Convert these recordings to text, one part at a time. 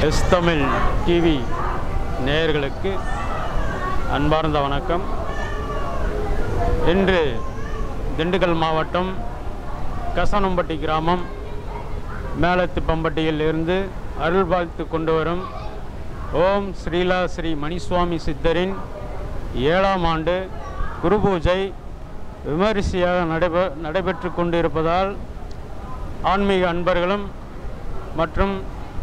S Tamil TV நேயர்களுக்கு அன்பார்ந்த வணக்கம் இன்று திண்டுக்கல் மாவட்டம் கசனம்பட்டி கிராமம் மேலத்துப்பம்பட்டியில் இருந்து அருள் வாழ்த்து கொண்டு வரும் ஓம் ஸ்ரீலா ஸ்ரீ மணிசுவாமி சித்தரின் ஏழாம் ஆண்டு குரு பூஜை விமரிசையாக நடைபெ நடைபெற்று கொண்டிருப்பதால் ஆன்மீக அன்பர்களும் மற்றும்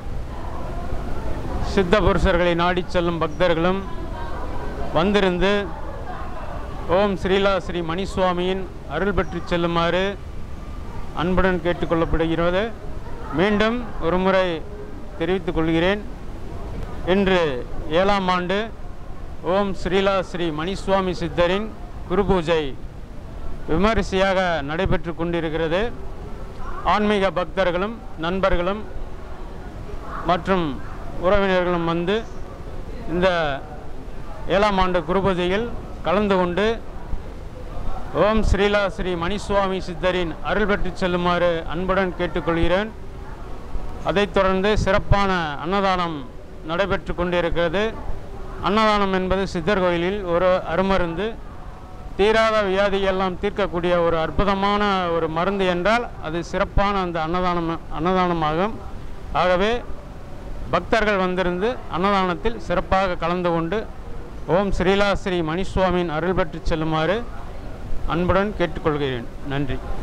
சித்த புருஷர்களை நாடிச் செல்லும் பக்தர்களும் வந்திருந்து ஓம் ஸ்ரீலா ஸ்ரீ மணிசுவாமியின் அருள் பெற்றுச் செல்லுமாறு அன்புடன் கேட்டுக்கொள்ளப்படுகிறது மீண்டும் ஒருமுறை தெரிவித்துக் கொள்கிறேன் இன்று ஏழாம் ஆண்டு ஓம் ஸ்ரீலா ஸ்ரீ மணிசுவாமி சித்தரின் குரு பூஜை விமரிசையாக நடைபெற்று கொண்டிருக்கிறது ஆன்மீக பக்தர்களும் நண்பர்களும் மற்றும் உறவினர்களும் வந்து இந்த ஏழாம் ஆண்டு குருபூஜையில் கலந்து கொண்டு ஓம் ஸ்ரீலா ஸ்ரீ மணிசுவாமி சித்தரின் அருள் பெற்றுச் செல்லுமாறு அன்புடன் கேட்டுக்கொள்கிறேன் அதைத் தொடர்ந்து சிறப்பான அன்னதானம் நடைபெற்று கொண்டிருக்கிறது அன்னதானம் என்பது சித்தர் கோயிலில் ஒரு அருமருந்து தீராத வியாதியெல்லாம் தீர்க்கக்கூடிய ஒரு அற்புதமான ஒரு மருந்து என்றால் அது சிறப்பான அந்த அன்னதானம் அன்னதானமாகும் ஆகவே பக்தர்கள் வந்திருந்து அன்னதானத்தில் சிறப்பாக கலந்து கொண்டு ஓம் ஸ்ரீலா ஸ்ரீ மணிசுவாமியின் அருள் பெற்றுச் செல்லுமாறு அன்புடன் கேட்டுக்கொள்கிறேன் நன்றி